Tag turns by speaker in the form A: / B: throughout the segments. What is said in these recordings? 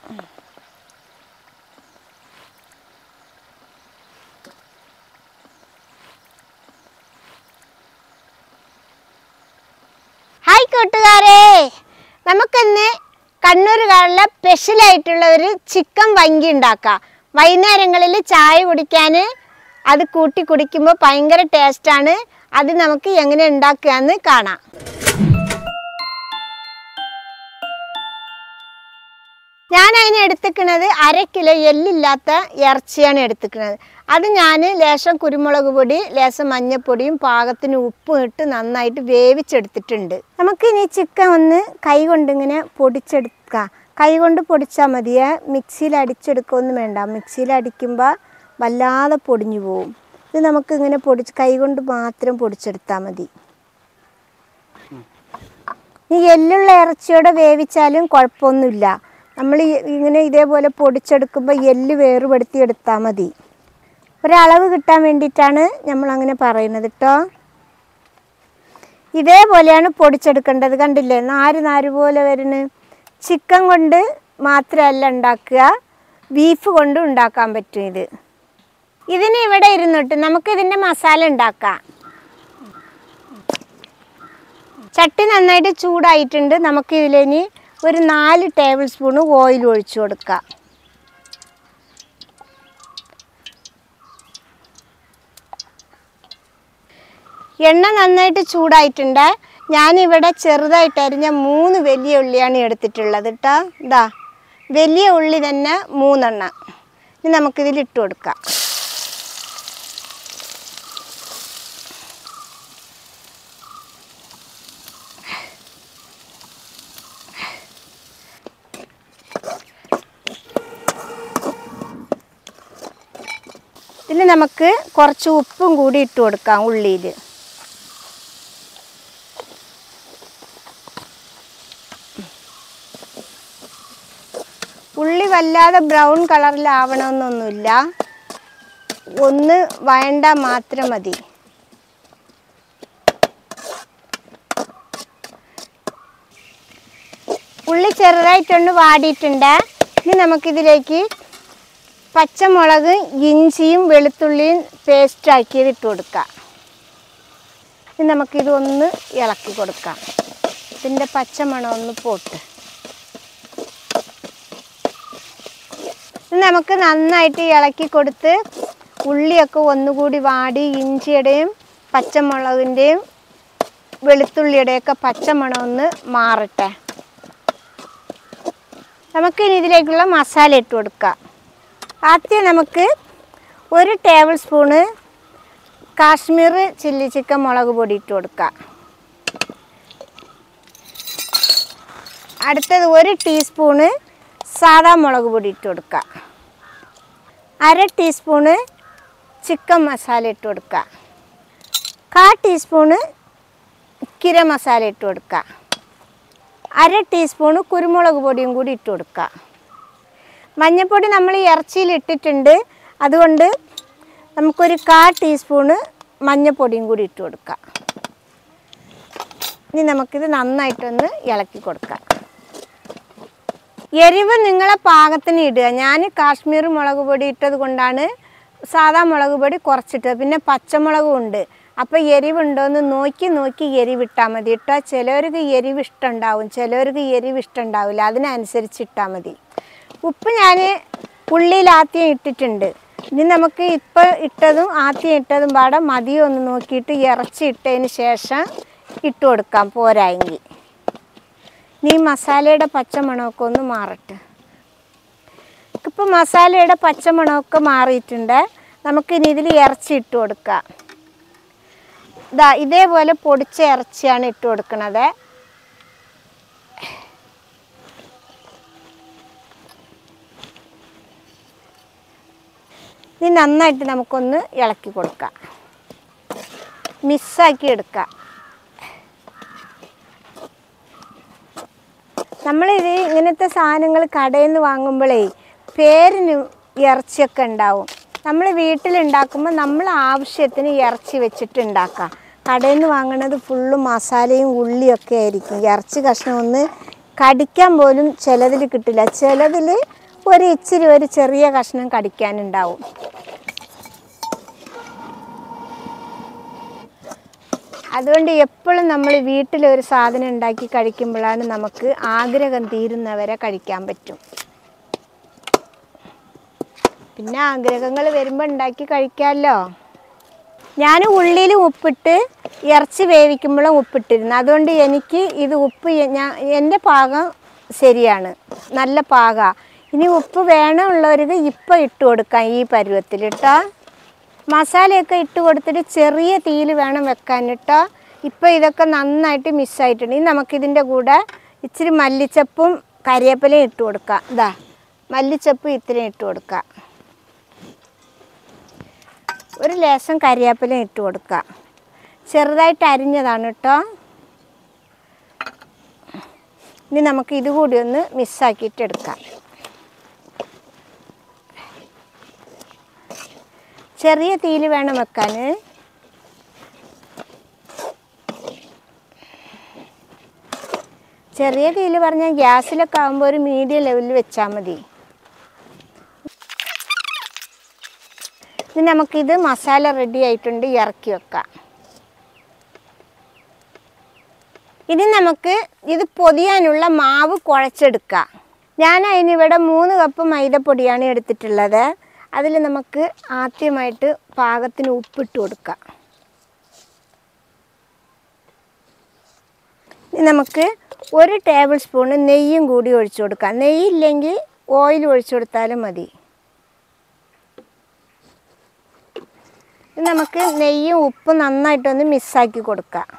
A: Hi കൂട്ടുകാരെ നമുക്കിന്ന് കണ്ണൂരുകാരിലെ സ്പെഷ്യലായിട്ടുള്ള ഒരു ചിക്കൻ വങ്കി ഉണ്ടാക്കാം വൈകുന്നേരങ്ങളിൽ ചായ കുടിക്കാൻ അത് കൂട്ടി കുടിക്കുമ്പോൾ ഭയങ്കര ടേസ്റ്റാണ് അത് നമുക്ക് എങ്ങനെ ഉണ്ടാക്കുകയെന്ന് കാണാം ഞാൻ അതിന് എടുത്തിക്കുന്നത് അര കിലോ എല്ലില്ലാത്ത ഇറച്ചിയാണ് എടുത്തിക്കുന്നത് അത് ഞാൻ ലേശം കുരുമുളക് പൊടി ലേശം മഞ്ഞൾപ്പൊടിയും പാകത്തിന് ഉപ്പും ഇട്ട് നന്നായിട്ട് വേവിച്ചെടുത്തിട്ടുണ്ട് നമുക്ക് ഇനി ചിക്കൻ ഒന്ന് കൈ കൊണ്ട് ഇങ്ങനെ പൊടിച്ചെടുക്കാം കൈ കൊണ്ട് പൊടിച്ചാൽ മതിയെ മിക്സിയിൽ അടിച്ചെടുക്കുകയൊന്നും വേണ്ട മിക്സിയിൽ അടിക്കുമ്പോൾ വല്ലാതെ പൊടിഞ്ഞു പോവും ഇത് നമുക്ക് ഇങ്ങനെ പൊടിച്ച് കൈ കൊണ്ട് മാത്രം പൊടിച്ചെടുത്താൽ മതി ഈ എല്ലുള്ള ഇറച്ചിയോടെ വേവിച്ചാലും കുഴപ്പമൊന്നുമില്ല നമ്മൾ ഈ- ഇങ്ങനെ ഇതേപോലെ പൊടിച്ചെടുക്കുമ്പോൾ എല്ല് വേറുപെടുത്തി എടുത്താൽ മതി ഒരളവ് കിട്ടാൻ വേണ്ടിയിട്ടാണ് നമ്മൾ അങ്ങനെ പറയുന്നത് കേട്ടോ ഇതേപോലെയാണ് പൊടിച്ചെടുക്കേണ്ടത് കണ്ടില്ലേ നാര് നാര് പോലെ വരുന്നത് ചിക്കൻ കൊണ്ട് മാത്രമല്ല ഉണ്ടാക്കുക ബീഫ് കൊണ്ടും ഉണ്ടാക്കാൻ പറ്റും ഇത് ഇതിന് ഇവിടെ ഇരുന്നിട്ട് നമുക്ക് ഇതിൻ്റെ മസാല ഉണ്ടാക്കാം ചട്ടി നന്നായിട്ട് ചൂടായിട്ടുണ്ട് നമുക്ക് ഇതിലിനി ഒരു നാല് ടേബിൾ സ്പൂണ് ഓയിൽ ഒഴിച്ചു കൊടുക്കാം എണ്ണ നന്നായിട്ട് ചൂടായിട്ടുണ്ട് ഞാനിവിടെ ചെറുതായിട്ട് അരിഞ്ഞ മൂന്ന് വലിയ ഉള്ളിയാണ് എടുത്തിട്ടുള്ളത് കേട്ടോ ഇതാ വലിയ ഉള്ളി തന്നെ മൂന്നെണ്ണം ഇനി നമുക്കിതിൽ ഇട്ട് കൊടുക്കാം ഇതിൽ നമുക്ക് കുറച്ച് ഉപ്പും കൂടി ഇട്ട് കൊടുക്കാം ഉള്ളിയിൽ ഉള്ളി വല്ലാതെ ബ്രൗൺ കളറിലാവണമെന്നൊന്നുമില്ല ഒന്ന് വഴണ്ട മാത്രം മതി ഉള്ളി ചെറുതായിട്ടൊന്ന് വാടിയിട്ടുണ്ട് ഇനി നമുക്കിതിലേക്ക് പച്ചമുളക് ഇഞ്ചിയും വെളുത്തുള്ളിയും പേസ്റ്റ് ആക്കിയത് ഇട്ട് കൊടുക്കാം ഇനി നമുക്കിതൊന്ന് ഇളക്കി കൊടുക്കാം ഇതിൻ്റെ പച്ചമണം ഒന്ന് പോട്ട് ഇത് നമുക്ക് നന്നായിട്ട് ഇളക്കി കൊടുത്ത് ഉള്ളിയൊക്കെ ഒന്നുകൂടി വാടി ഇഞ്ചിയുടെയും പച്ചമുളകിൻ്റെയും വെളുത്തുള്ളിയുടെയൊക്കെ പച്ചമണം ഒന്ന് മാറട്ടെ നമുക്കിനി ഇതിലേക്കുള്ള മസാല ഇട്ട് കൊടുക്കാം ആദ്യം നമുക്ക് ഒരു table spoon Kashmir chilli chicken മുളക് പൊടി ഇട്ട് കൊടുക്കാം അടുത്തത് ഒരു ടീസ്പൂണ് സാദാ മുളക് പൊടി ഇട്ട് കൊടുക്കുക അര ടീസ്പൂണ് ചിക്കൻ മസാല ഇട്ട് കൊടുക്കുക കാ ടീസ്പൂണ് കിര മസാല ഇട്ട് കൊടുക്കുക അര ടീസ്പൂണ് കുരുമുളക് പൊടിയും കൂടി ഇട്ട് കൊടുക്കുക മഞ്ഞൾപ്പൊടി നമ്മൾ ഈ ഇറച്ചിയിൽ ഇട്ടിട്ടുണ്ട് അതുകൊണ്ട് നമുക്കൊരു കാ ടീസ്പൂണ് മഞ്ഞൾപ്പൊടിയും കൂടി ഇട്ട് കൊടുക്കാം ഇനി നമുക്കിത് നന്നായിട്ടൊന്ന് ഇളക്കി കൊടുക്കാം എരിവ് നിങ്ങളെ പാകത്തിന് ഇടുക ഞാൻ കാശ്മീർ മുളക് പൊടി ഇട്ടത് കൊണ്ടാണ് സാധാ മുളക് പൊടി കുറച്ചിട്ടത് പിന്നെ പച്ചമുളകും ഉണ്ട് അപ്പോൾ എരിവുണ്ടോയെന്ന് നോക്കി നോക്കി എരിവിട്ടാൽ മതി ഇട്ടാൽ ചിലവർക്ക് എരിവ് ഇഷ്ടമുണ്ടാവും ചിലവർക്ക് എരിവ് ഇഷ്ടമുണ്ടാവില്ല അതിനനുസരിച്ച് ഇട്ടാൽ മതി ഉപ്പ് ഞാൻ ഉള്ളിയിൽ ആദ്യം ഇട്ടിട്ടുണ്ട് ഇനി നമുക്ക് ഇപ്പോൾ ഇട്ടതും ആദ്യം ഇട്ടതും പാടെ മതിയോ എന്ന് നോക്കിയിട്ട് ഇറച്ചി ഇട്ടതിന് ശേഷം ഇട്ട് കൊടുക്കാം പോരായെങ്കിൽ നീ മസാലയുടെ പച്ചമണമൊക്കെ ഒന്ന് മാറട്ടെ ഇപ്പം മസാലയുടെ പച്ചമണമൊക്കെ മാറിയിട്ടുണ്ട് നമുക്കിനി ഇതിൽ ഇറച്ചി ഇട്ട് കൊടുക്കാം ഇതാ ഇതേപോലെ പൊടിച്ച ഇറച്ചിയാണ് ഇട്ട് കൊടുക്കുന്നത് ഇത് നന്നായിട്ട് നമുക്കൊന്ന് ഇളക്കി കൊടുക്കാം മിക്സാക്കി എടുക്കാം നമ്മളിത് ഇങ്ങനത്തെ സാധനങ്ങൾ കടയിൽ നിന്ന് വാങ്ങുമ്പോഴേ പേരിന് ഇറച്ചിയൊക്കെ ഉണ്ടാവും നമ്മൾ വീട്ടിലുണ്ടാക്കുമ്പോൾ നമ്മൾ ആവശ്യത്തിന് ഇറച്ചി വെച്ചിട്ട് ഉണ്ടാക്കാം കടയിൽ നിന്ന് വാങ്ങുന്നത് ഫുള്ള് മസാലയും ഉള്ളിയൊക്കെ ആയിരിക്കും ഇറച്ചി കഷ്ണം ഒന്ന് കടിക്കാൻ പോലും ചിലതിൽ കിട്ടില്ല ചിലതിൽ ഒരു ഇച്ചിരി ഒരു ചെറിയ കഷ്ണം കടിക്കാനുണ്ടാവും അതുകൊണ്ട് എപ്പോഴും നമ്മൾ വീട്ടിൽ ഒരു സാധനം ഉണ്ടാക്കി കഴിക്കുമ്പോഴാണ് നമുക്ക് ആഗ്രഹം തീരുന്നവരെ കഴിക്കാൻ പറ്റും പിന്നെ ആഗ്രഹങ്ങൾ വരുമ്പോൾ ഉണ്ടാക്കി കഴിക്കാമല്ലോ ഞാൻ ഉള്ളിയിൽ ഉപ്പിട്ട് ഇറച്ചി വേവിക്കുമ്പോഴും ഉപ്പിട്ടിരുന്നു അതുകൊണ്ട് എനിക്ക് ഇത് ഉപ്പ് എ- ഞാൻ എൻ്റെ പാകം ശരിയാണ് നല്ല പാകാ ഇനി ഉപ്പ് വേണമുള്ളവർക്ക് ഇപ്പം ഇട്ട് കൊടുക്കാം ഈ പരുവത്തിൽ കേട്ടോ മസാലയൊക്കെ ഇട്ട് കൊടുത്തിട്ട് ചെറിയ തീയിൽ വേണം വെക്കാൻ കേട്ടോ ഇപ്പോൾ ഇതൊക്കെ നന്നായിട്ട് മിസ്സായിട്ടുണ്ട് ഇനി നമുക്കിതിൻ്റെ കൂടെ ഇച്ചിരി മല്ലിച്ചപ്പും കരിവേപ്പിലയും ഇട്ട് കൊടുക്കാം ഇതാ മല്ലിച്ചപ്പും ഇത്രയും ഇട്ട് കൊടുക്കാം ഒരു ലേശം കരിവേപ്പിലയും ഇട്ട് കൊടുക്കുക ചെറുതായിട്ട് അരിഞ്ഞതാണ് കേട്ടോ ഇനി നമുക്ക് ഇത് കൂടി ഒന്ന് മിസ്സാക്കിയിട്ട് എടുക്കാം ചെറിയ തീയിൽ വേണം വെക്കാൻ ചെറിയ തീയിൽ പറഞ്ഞാൽ ഗ്യാസിലൊക്കെ ആകുമ്പോൾ ഒരു മീഡിയം ലെവലിൽ വെച്ചാൽ മതി ഇനി നമുക്കിത് മസാല റെഡി ആയിട്ടുണ്ട് ഇറക്കി വെക്കാം ഇനി നമുക്ക് ഇത് പൊതിയാനുള്ള മാവ് കുഴച്ചെടുക്കാം ഞാൻ അതിനിവിടെ മൂന്ന് കപ്പ് മൈദപ്പൊടിയാണ് എടുത്തിട്ടുള്ളത് അതിൽ നമുക്ക് ആദ്യമായിട്ട് പാകത്തിന് ഉപ്പിട്ട് കൊടുക്കാം ഇനി നമുക്ക് ഒരു ടേബിൾ സ്പൂണ് നെയ്യും കൂടി ഒഴിച്ചു കൊടുക്കാം നെയ്യില്ലെങ്കിൽ ഓയിൽ ഒഴിച്ചു കൊടുത്താലും മതി ഇത് നമുക്ക് നെയ്യും ഉപ്പും നന്നായിട്ടൊന്ന് മിക്സാക്കി കൊടുക്കാം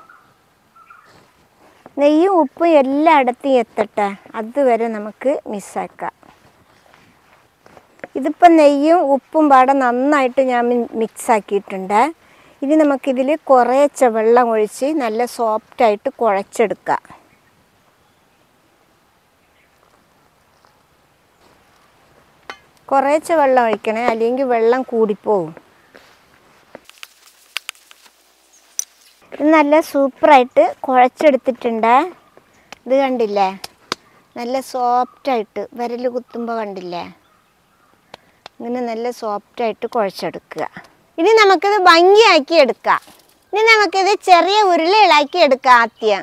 A: നെയ്യും ഉപ്പും എല്ലായിടത്തും എത്തട്ടെ അതുവരെ നമുക്ക് മിക്സാക്കാം ഇതിപ്പോൾ നെയ്യും ഉപ്പും പാടെ നന്നായിട്ട് ഞാൻ മിക്സ് ആക്കിയിട്ടുണ്ട് ഇനി നമുക്കിതിൽ കുറേശ്ശെ വെള്ളം ഒഴിച്ച് നല്ല സോഫ്റ്റായിട്ട് കുഴച്ചെടുക്കാം കുറേശ്ശെ വെള്ളം ഒഴിക്കണേ അല്ലെങ്കിൽ വെള്ളം കൂടിപ്പോവും ഇത് നല്ല സൂപ്പറായിട്ട് കുഴച്ചെടുത്തിട്ടുണ്ട് ഇത് കണ്ടില്ലേ നല്ല സോഫ്റ്റായിട്ട് വിരൽ കുത്തുമ്പോൾ കണ്ടില്ലേ ഇങ്ങനെ നല്ല സോഫ്റ്റായിട്ട് കുഴച്ചെടുക്കുക ഇനി നമുക്കിത് ഭംഗിയാക്കി എടുക്കാം ഇനി നമുക്കിത് ചെറിയ ഉരുളകളാക്കി എടുക്കാം ആദ്യം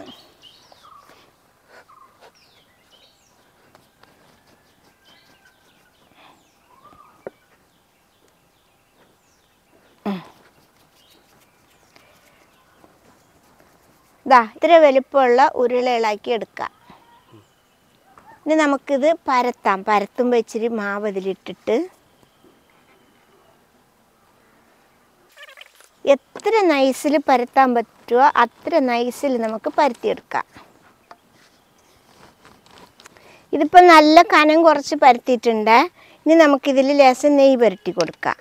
A: ഇതാ ഇത്ര വലുപ്പമുള്ള ഉരുളകളാക്കി എടുക്കാം ഇനി നമുക്കിത് പരത്താം പരത്തുമ്പോൾ ഇച്ചിരി മാവ് അതിലിട്ടിട്ട് എത്ര നൈസിൽ പരത്താൻ പറ്റുമോ അത്ര നൈസിൽ നമുക്ക് പരത്തിയെടുക്കാം ഇതിപ്പോൾ നല്ല കനം കുറച്ച് പരത്തിയിട്ടുണ്ട് ഇനി നമുക്കിതിൽ ലേശം നെയ്യ് പുരട്ടി കൊടുക്കാം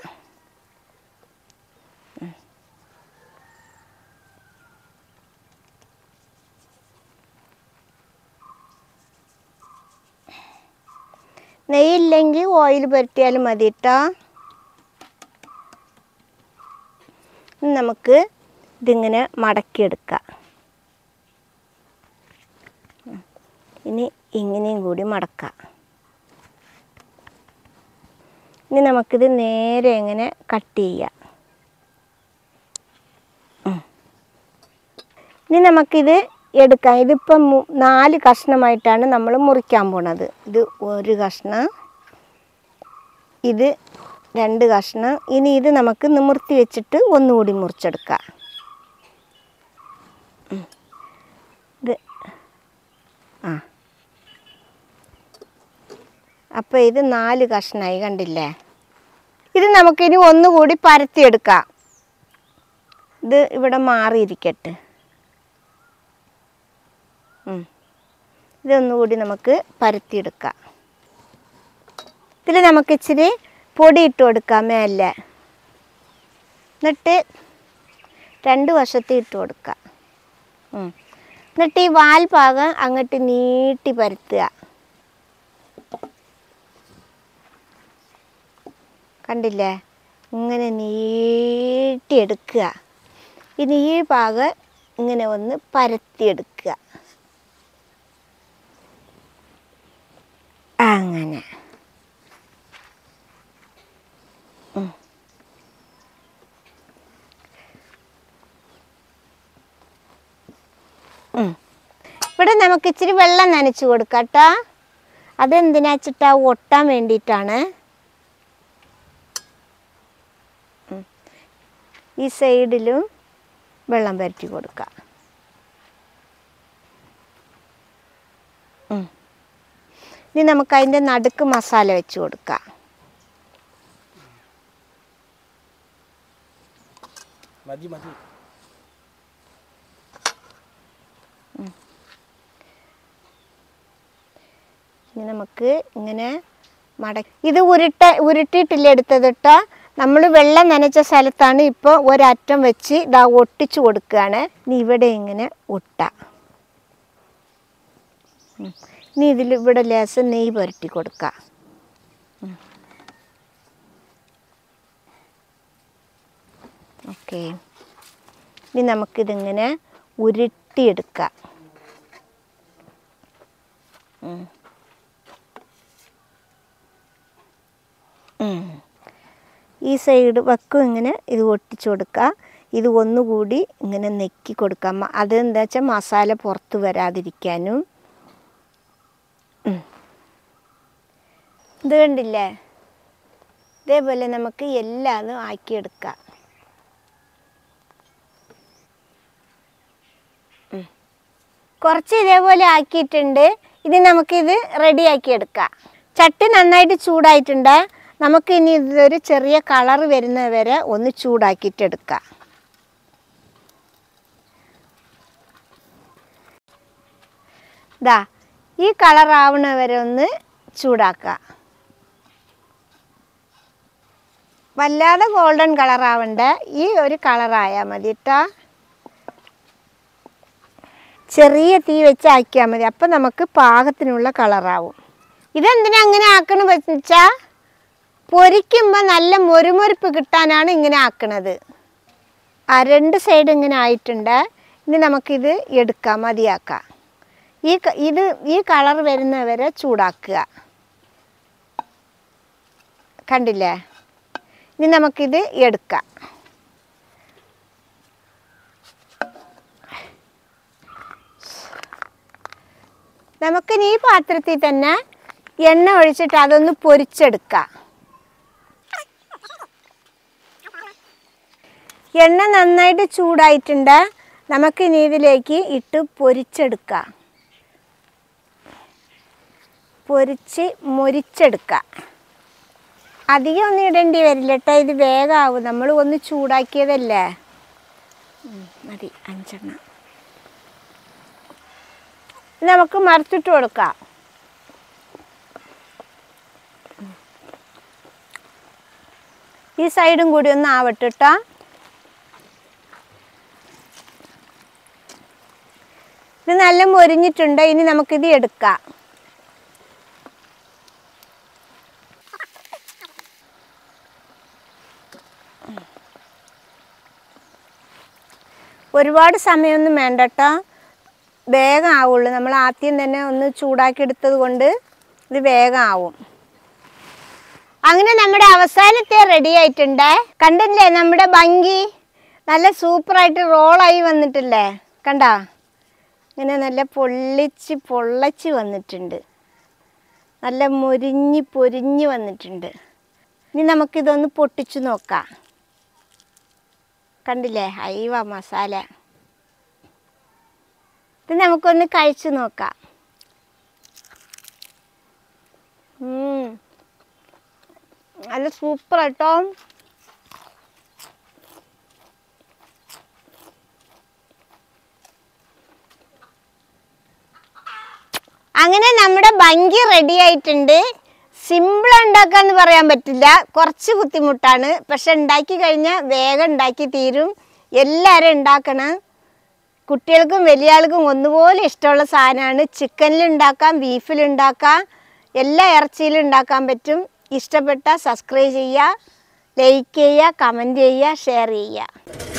A: നെയ്യില്ലെങ്കിൽ ഓയിൽ പുരട്ടിയാലും മതി കേട്ടോ ഇനി നമുക്ക് ഇതിങ്ങനെ മടക്കിയെടുക്കാം ഉം. ഇനി ഇങ്ങനെയും കൂടി മടക്കാം ഇനി നമുക്കിത് നേരെ ഇങ്ങനെ കട്ട് ചെയ്യാം ഉം. ഇനി നമുക്കിത് എടുക്കാം ഇതിപ്പം മു- നാല് കഷ്ണമായിട്ടാണ് നമ്മൾ മുറിക്കാൻ പോണത് ഇത് ഒരു കഷ്ണം ഇത് രണ്ട് കഷ്ണം ഇനി ഇത് നമുക്ക് നിമിർത്തി വെച്ചിട്ട് ഒന്നുകൂടി മുറിച്ചെടുക്കാം ഉം. ഇത് ആ അപ്പോൾ ഇത് നാല് കഷ്ണമായി കണ്ടില്ലേ ഇത് നമുക്കിനി ഒന്നുകൂടി പരത്തിയെടുക്കാം ഇത് ഇവിടെ മാറിയിരിക്കട്ടെ ഉം. ഇതൊന്നുകൂടി നമുക്ക് പരത്തിയെടുക്കാം ഇതിൽ നമുക്ക് ഇച്ചിരി പൊടി ഇട്ട് കൊടുക്കാം മേലെ എന്നിട്ട് രണ്ട് വശത്ത് ഇട്ട് കൊടുക്കാം ഉം. എന്നിട്ട് ഈ വാൽ ഭാഗം അങ്ങോട്ട് നീട്ടി പരത്തുക കണ്ടില്ലേ ഇങ്ങനെ നീട്ടിയെടുക്കുക ഇനി ഈ ഭാഗം ഇങ്ങനെ ഒന്ന് പരത്തിയെടുക്കുക അങ്ങനെ ഉം. ഉം. ഇവിടെ നമുക്ക് ഇച്ചിരി വെള്ളം നനച്ച് കൊടുക്കാം കേട്ടോ അതെന്തിനാ വെച്ചിട്ടാ ഒട്ടാൻ വേണ്ടിയിട്ടാണ് ഉം. ഈ സൈഡിലും വെള്ളം പരറ്റി കൊടുക്കാം ഉം. ഇനി നമുക്ക് അതിൻ്റെ നടുക്ക് മസാല വെച്ച് കൊടുക്കാം
B: മതി മതി
A: ഇനി നമുക്ക് ഇങ്ങനെ മട ഇത് ഉരുട്ട ഉരുട്ടിയിട്ടില്ല എടുത്തത് കേട്ടോ നമ്മൾ വെള്ളം നനച്ച സ്ഥലത്താണ് ഇപ്പോൾ ഒരറ്റം വെച്ച് ഇതാ ഒട്ടിച്ചു കൊടുക്കുകയാണ് ഇനി ഇവിടെ ഇങ്ങനെ ഒട്ടാം ഉം. ഇനി ഇതിൽ ഇവിടെ ലേശം നെയ്യ് പുരട്ടി കൊടുക്കാം ഓക്കെ ഇനി നമുക്കിതിങ്ങനെ ഉരുട്ടിയെടുക്കാം ഉം. ഉം. ഈ സൈഡ് വക്കും ഇങ്ങനെ ഇത് ഒട്ടിച്ചു കൊടുക്കുക ഇത് ഒന്നുകൂടി ഇങ്ങനെ നെക്കി കൊടുക്കാം മ- അതെന്താ വെച്ചാൽ മസാല പുറത്ത് വരാതിരിക്കാനും ഉം. ഇത് കണ്ടില്ലേ ഇതേപോലെ നമുക്ക് എല്ലാതും ആക്കിയെടുക്കാം ഉം. കുറച്ച് ഇതേപോലെ ആക്കിയിട്ടുണ്ട് ഇനി നമുക്കിത് റെഡിയാക്കി എടുക്കാം ചട്ടി നന്നായിട്ട് ചൂടായിട്ടുണ്ട് നമുക്ക് ഇനി ഇതൊരു ചെറിയ കളർ വരുന്നത് വരെ ഒന്ന് ചൂടാക്കിയിട്ടെടുക്കാം ദാ ഈ കളർ ആവണ വരെ ഒന്ന് ചൂടാക്കുക വല്ലാതെ ഗോൾഡൻ കളർ ആവണ്ട ഈ ഒരു കളറായാൽ മതി കേട്ടോ ചെറിയ തീ വെച്ച് ആക്കിയാൽ മതി അപ്പം നമുക്ക് പാകത്തിനുള്ള കളറാവും ഇതെന്തിനാ അങ്ങനെ ആക്കണമെന്ന് വെച്ചാൽ പൊരിക്കുമ്പോൾ നല്ല മൊരുമൊരുപ്പ് കിട്ടാനാണ് ഇങ്ങനെ ആക്കണത് ആ രണ്ട് സൈഡ് ഇങ്ങനെ ആയിട്ടുണ്ട് ഇനി നമുക്കിത് എടുക്കാം മതിയാക്കാം ഈ ക- ഇത് ഈ കളർ വരുന്നവരെ ചൂടാക്കുക കണ്ടില്ലേ ഇനി നമുക്കിത് എടുക്കാം നമുക്കിനി ഈ പാത്രത്തിൽ തന്നെ എണ്ണ ഒഴിച്ചിട്ട് അതൊന്ന് പൊരിച്ചെടുക്കാം എണ്ണ നന്നായിട്ട് ചൂടായിട്ടുണ്ട് നമുക്കിനി ഇതിലേക്ക് ഇട്ട് പൊരിച്ചെടുക്കാം പൊരിച്ച് മൊരിച്ചെടുക്കാം അധികം ഒന്നും ഇടേണ്ടി വരില്ല കേട്ടോ ഇത് വേഗമാവും നമ്മൾ ഒന്ന് ചൂടാക്കിയതല്ലേ ഉം, മതി അഞ്ചെണ്ണം ഇത് നമുക്ക് മറച്ചിട്ട് കൊടുക്കാം ഈ സൈഡും കൂടി ഒന്ന് ആവട്ടെ കേട്ടോ ഇത് നല്ല മൊരിഞ്ഞിട്ടുണ്ട് ഇനി നമുക്കിത് എടുക്കാം ഒരുപാട് സമയമൊന്നും വേണ്ട കേട്ടോ വേഗം ആവുള്ളൂ നമ്മൾ ആദ്യം തന്നെ ഒന്ന് ചൂടാക്കി എടുത്തത് കൊണ്ട് ഇത് വേഗം ആവും അങ്ങനെ നമ്മുടെ അവസാനത്തെ റെഡി ആയിട്ടുണ്ട് കണ്ടില്ലേ നമ്മുടെ ഭംഗി നല്ല സൂപ്പറായിട്ട് റോളായി വന്നിട്ടില്ലേ കണ്ടാ ഇങ്ങനെ നല്ല പൊള്ളിച്ച് പൊള്ളച്ച് വന്നിട്ടുണ്ട് നല്ല മുരിഞ്ഞ് പൊരിഞ്ഞ് വന്നിട്ടുണ്ട് ഇനി നമുക്കിതൊന്ന് പൊട്ടിച്ചു നോക്കാം കണ്ടില്ലേ ഹൈവ മസാല ഇത് നമുക്കൊന്ന് കഴിച്ചു നോക്കാം ഉം. നല്ല സൂപ്പർ കേട്ടോ അങ്ങനെ നമ്മുടെ ഭംഗി റെഡി ആയിട്ടുണ്ട് സിമ്പിൾ ഉണ്ടാക്കാന്ന് പറയാൻ പറ്റില്ല കുറച്ച് ബുദ്ധിമുട്ടാണ് പക്ഷെ ഉണ്ടാക്കി കഴിഞ്ഞാൽ വേഗം ഉണ്ടാക്കി തീരും എല്ലാവരും ഉണ്ടാക്കണം കുട്ടികൾക്കും വലിയ ആൾക്കും ഒന്നുപോലെ ഇഷ്ടമുള്ള സാധനമാണ് ചിക്കനിൽ ഉണ്ടാക്കാം ബീഫിൽ ഉണ്ടാക്കാം എല്ലാ ഇറച്ചിയിലും ഉണ്ടാക്കാൻ പറ്റും ഇഷ്ടപ്പെട്ട സബ്സ്ക്രൈബ് ചെയ്യുക ലൈക്ക് ചെയ്യുക കമൻറ്റ് ചെയ്യുക ഷെയർ ചെയ്യുക